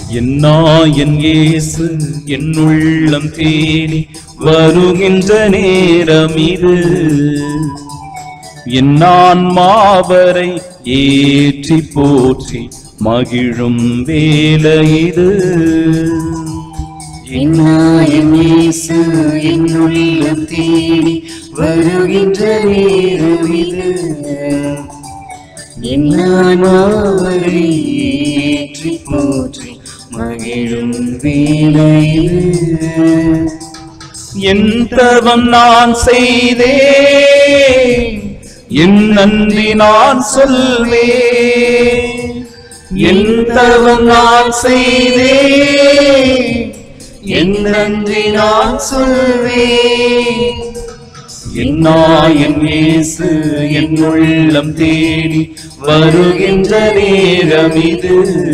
என்னா என் இயேசு என் உள்ளம் தேடி வருகின்ற நேரம் இது என் ஆன்மாவரை ஏற்றி போற்றி மகிழும் வேலை இது என்னாயம் இயேசு என் உள்ளம் தேடி வருகின்ற நேரம் இது என்னானாவரை ஏற்றி போற்றி மகிழும் வேலை இது என் தவம் நான் செய்தேன் என் நன்றி நான் சொல்வேன் என் தவம் நான் செய்தேன் என் நன்றி நான் சொல்வேன் என்னா என் இயேசு என் உள்ளம் தேடி வருகின்ற நேரம் இது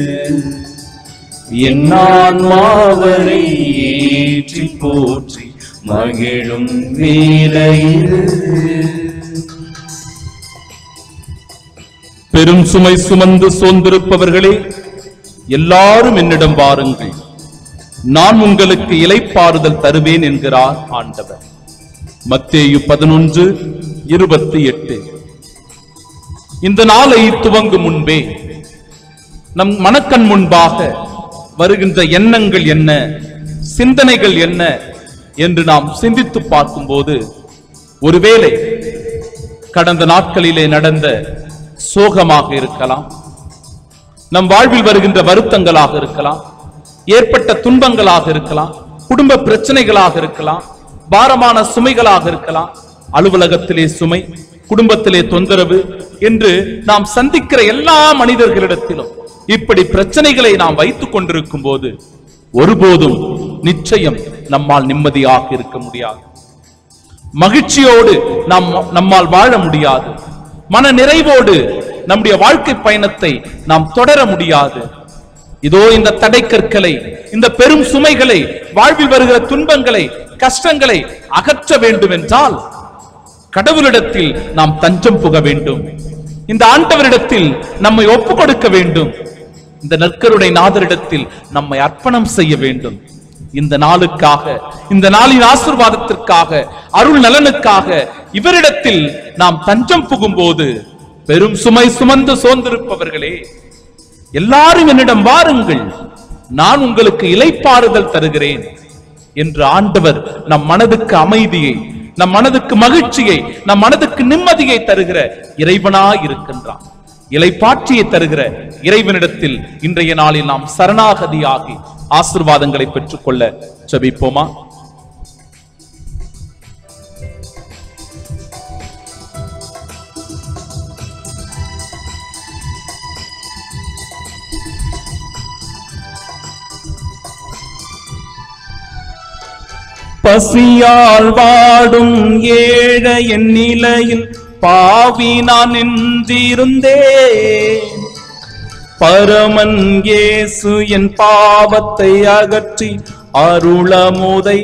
என் ஆன்மாவரை ஏற்றி போற்றி மகிழும் வேலை இது பெரும் சுமை சுமந்து சோர்ந்திருப்பவர்களே எல்லாரும் என்னிடம் வாருங்கள் நான் உங்களுக்கு இலைப்பாறுதல் தருவேன் என்கிறார் ஆண்டவர் மத்தேயு பதினொன்று இருபத்தி எட்டு இந்த நாளை துவங்கும் முன்பே நம் மனக்கண் முன்பாக வருகின்ற எண்ணங்கள் என்ன சிந்தனைகள் என்ன என்று நாம் சிந்தித்து பார்க்கும்போது ஒருவேளை கடந்த நாட்களிலே நடந்த சோகமாக இருக்கலாம் நம் வாழ்வில் வருகின்ற வருத்தங்களாக இருக்கலாம் ஏற்பட்ட துன்பங்களாக இருக்கலாம் குடும்ப பிரச்சனைகளாக இருக்கலாம் பாரமான சுமைகளாக இருக்கலாம் அலுவலகத்திலே சுமை குடும்பத்திலே தொந்தரவு என்று நாம் சந்திக்கிற எல்லா மனிதர்களிடத்திலும் இப்படி பிரச்சனைகளை நாம் வைத்துக் கொண்டிருக்கும் போது ஒருபோதும் நிச்சயம் நம்மால் நிம்மதியாக இருக்க முடியாது மகிழ்ச்சியோடு நாம் நம்மால் வாழ முடியாது மன நிறைவோடு நம்முடைய வாழ்க்கை பயணத்தை நாம் தொடர முடியாது இதோ இந்த தடைக்கற்களை இந்த பெரும் சுமைகளை வாழ்வில் வருகிற துன்பங்களை கஷ்டங்களை அகற்ற வேண்டும் என்றால் கடவுளிடத்தில் நாம் தஞ்சம் புக வேண்டும் இந்த ஆண்டவரிடத்தில் நம்மை ஒப்பு கொடுக்க வேண்டும் இந்த நற்கருடை நாதரிடத்தில் நம்மை அர்ப்பணம் செய்ய வேண்டும் இந்த நாளுக்காக இந்த நாளின் ஆசிர்வாதத்திற்காக அருள் நலனுக்காக இவரிடத்தில் நாம் தஞ்சம் புகும்போது பெரும் சுமை சுமந்து சோர்ந்திருப்பவர்களே எல்லாரும் என்னிடம் வாருங்கள் நான் உங்களுக்கு இலைப்பாறுதல் தருகிறேன் என்று ஆண்டவர் நம் மனதுக்கு அமைதியை நம் மனதுக்கு மகிழ்ச்சியை நம் மனதுக்கு நிம்மதியை தருகிற இறைவனாய் இருக்கின்றான் இலைப்பாற்றியை தருகிற இறைவனிடத்தில் இன்றைய நாளில் நாம் சரணாகதியாகி ஆசிர்வாதங்களை பெற்றுக்கொள்ள ஜெபிப்போமா பசியால் வாடும் ஏழை என் நிலையில் பாவி நான் நின்றிருந்தேன் பரமன் இயேசு என் பாவத்தை அகற்றி அருளமுதை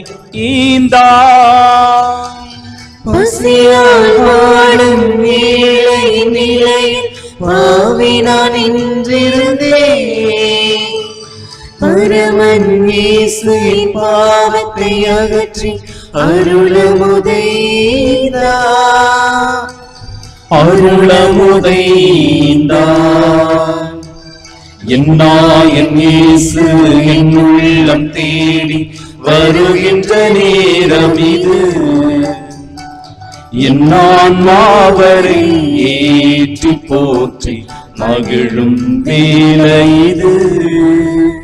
ஈந்தார் பசியால் வாடும் ஏழை நிலையில் பாவி நான் நின்றிருந்தேன் பரமன் இயேசு என் பாவத்தை அகற்றி அருளமுதைதா அருளமுதைந்தார் என்னா என் இயேசு என் உள்ளம் தேடி வருகின்ற நேரம் இது என் ஆன்மாவரை ஏற்றி போற்றி மகிழும் வேலை இது